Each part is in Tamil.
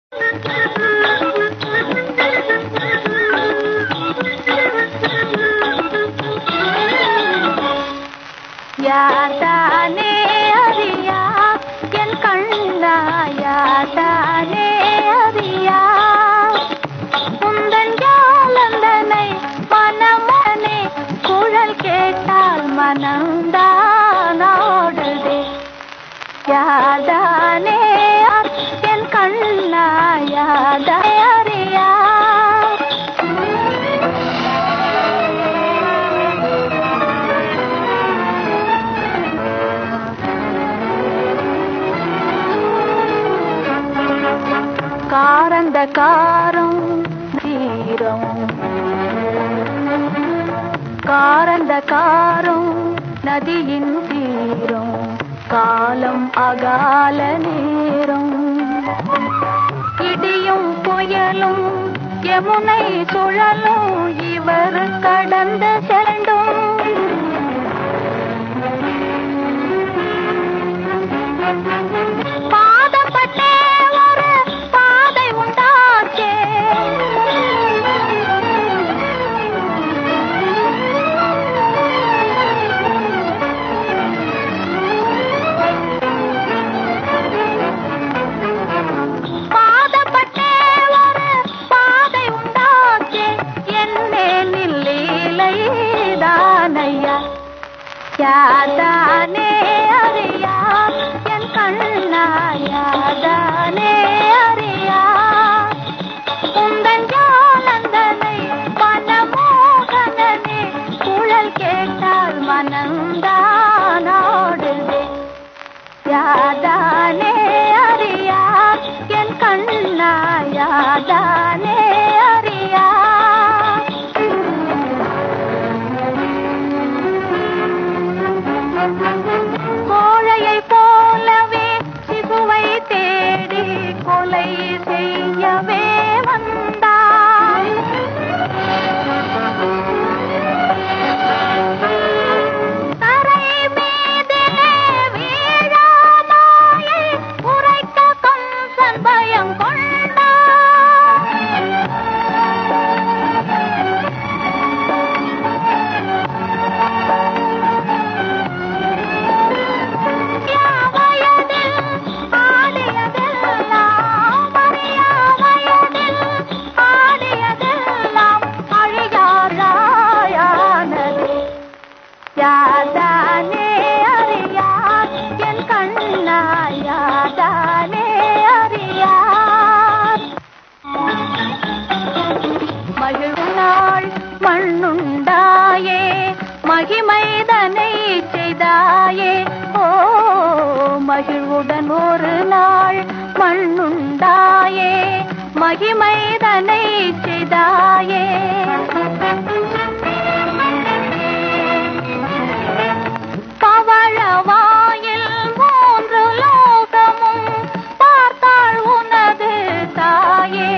யாதானே அறியா என் கண்ணா யாதானே அறியா உந்தன் ஜாலந்தனை மனமனே குழல் கேட்டால் மனம்தானோடுதே யாதானே என் கண்ணா யாதா அறியா காரந்த காரம் தீரம் காரந்த காரம் நதியின் தீரம் காலம் அகால நேரம் இடியும் புயலும் யமுனை சுழலும் இவர் கடந்த செண்டும் பாதப்பட்டே ஒரு பாதை உண்டாச்சே பாதப்பட்டே ஒரு பாதை உண்டாச்சே என்னே நில்லீலைதானையா யாதானே அறியா என் கண்ணா யாதானே அறியா உந்தன் ஜானந்தனை மனமோகனனே குழல் கேட்டால் மனம்தானோடுதே யாதானே அறியா என் கண்ணா யாதானே அறியா கோழையை போலவே சிசுவை தேடி கொலை செய்யவே வந்தாய் தரை மீதிலே வீழாமாயை உரைக்க கம்சன் பயம் வயதில் ஆடியதெல்லாம் அறியா வயதில் ஆடியதெல்லாம் அழியாராயானது யாதானே அறியா என் கண்ணா யாதானே அறியா மகிழ்நாள் மண்ணுண்டாயே மகிமைதனை செய்தாயே ஓ மகிழ்வுடன் ஒரு நாள் மண்ணுண்டாயே மகிமைதனை செய்தாயே பவழவாயில் மூன்று லோகமும் பார்த்தாள் உனது தாயே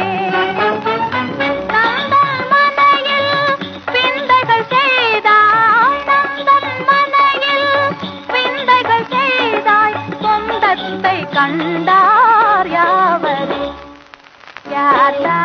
நந்தன் மனையில் விந்தைகள் செய்தாய் நந்தன் மனையில் விந்தைகள் செய்தாய் சொந்தத்தை கண்டார் யாவரே யாதா